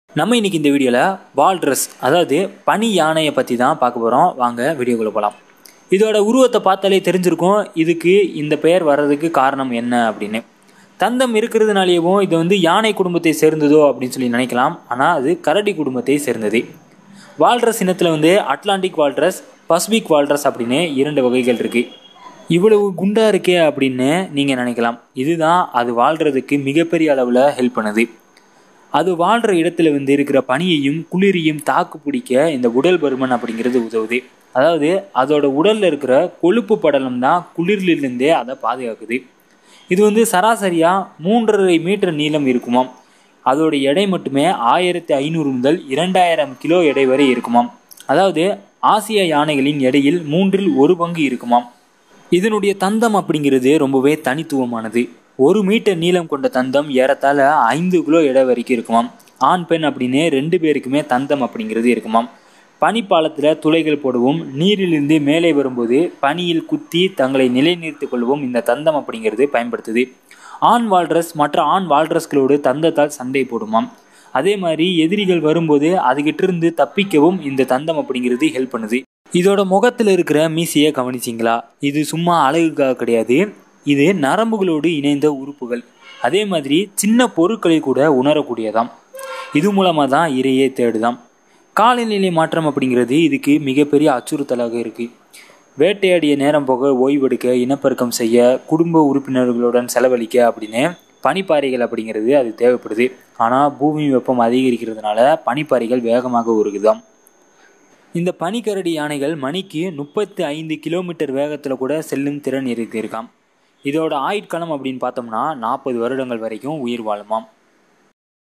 நம்ம இன்னைக்கு இந்த வீடியோவில் வால்ட்ரஸ் அதாவது பனி யானையை பற்றி தான் பார்க்க போகிறோம் வாங்க வீடியோக்குள்ளே போகலாம் இதோட உருவத்தை பார்த்தாலே தெரிஞ்சிருக்கும் இதுக்கு இந்த பெயர் வர்றதுக்கு காரணம் என்ன அப்படின்னு தந்தம் இருக்கிறதுனாலேயும் இது வந்து யானை குடும்பத்தை சேர்ந்ததோ அப்படின்னு சொல்லி நினைக்கலாம் ஆனால் அது கரடி குடும்பத்தை சேர்ந்தது வால்ட்ரஸ் இனத்தில் வந்து அட்லாண்டிக் வால்ட்ரஸ் பசிபிக் வால்ட்ரஸ் அப்படின்னு இரண்டு வகைகள் இருக்குது இவ்வளவு குண்டா இருக்கே அப்படின்னு நீங்கள் நினைக்கலாம் இதுதான் அது வாழ்கிறதுக்கு மிகப்பெரிய அளவில் ஹெல்ப் பண்ணுது அது வாழ்கிற இடத்துல வந்து இருக்கிற பனியையும் குளிரையும் தாக்கு பிடிக்க இந்த உடல் பருமன் அப்படிங்கிறது உதவுது அதாவது அதோட உடலில் இருக்கிற கொழுப்பு படலம் தான் குளிரிலிருந்தே அதை பாதுகாக்குது இது வந்து சராசரியாக மூன்றரை மீட்டர் நீளம் இருக்குமாம் அதோட எடை மட்டுமே ஆயிரத்தி ஐநூறு முதல் இரண்டாயிரம் கிலோ எடை வரை இருக்குமாம் அதாவது ஆசிய யானைகளின் எடையில் மூன்றில் ஒரு பங்கு இருக்குமாம் இதனுடைய தந்தம் அப்படிங்கிறது ரொம்பவே தனித்துவமானது ஒரு மீட்டர் நீளம் கொண்ட தந்தம் ஏறத்தாழ ஐந்து கிலோ எடை வரைக்கும் இருக்குமாம் ஆண் பெண் அப்படின்னு ரெண்டு பேருக்குமே தந்தம் அப்படிங்கிறது இருக்குமாம் பனிப்பாலத்தில் துளைகள் போடவும் நீரிலிருந்து மேலே வரும்போது பனியில் குத்தி தங்களை நிலைநிறுத்திக் கொள்ளவும் இந்த தந்தம் அப்படிங்கிறது பயன்படுத்துது ஆண் வால்ட்ரஸ் மற்ற ஆண் வால்ட்ரஸ்களோடு தந்தத்தால் சண்டை போடுமாம் அதே மாதிரி எதிரிகள் வரும்போது அதுகிட்ட இருந்து தப்பிக்கவும் இந்த தந்தம் அப்படிங்கிறது ஹெல்ப் பண்ணுது இதோட முகத்தில் இருக்கிற மீசையை கவனிச்சிங்களா இது சும்மா அழகுக்காக கிடையாது இது நரம்புகளோடு இணைந்த உறுப்புகள் அதே மாதிரி சின்ன பொருட்களை கூட உணரக்கூடியதாம் இது மூலமாக தான் இரையே தேடுதாம் காலநிலை மாற்றம் அப்படிங்கிறது இதுக்கு மிகப்பெரிய அச்சுறுத்தலாக இருக்குது வேட்டையாடிய நேரம் போக ஓய்வெடுக்க இனப்பெருக்கம் செய்ய குடும்ப உறுப்பினர்களுடன் செலவழிக்க அப்படின்னு பனிப்பாறைகள் அப்படிங்கிறது அது தேவைப்படுது ஆனால் பூமி வெப்பம் அதிகரிக்கிறதுனால பனிப்பாறைகள் வேகமாக உருகுதாம் இந்த பனிக்கரடி யானைகள் மணிக்கு முப்பத்தி ஐந்து கிலோமீட்டர் வேகத்தில் கூட செல்லும் திறன் இருக்கு இருக்காம் இதோட ஆயுட்காலம் அப்படின்னு பார்த்தோம்னா நாற்பது வருடங்கள் வரைக்கும் உயிர் வாழுமாம்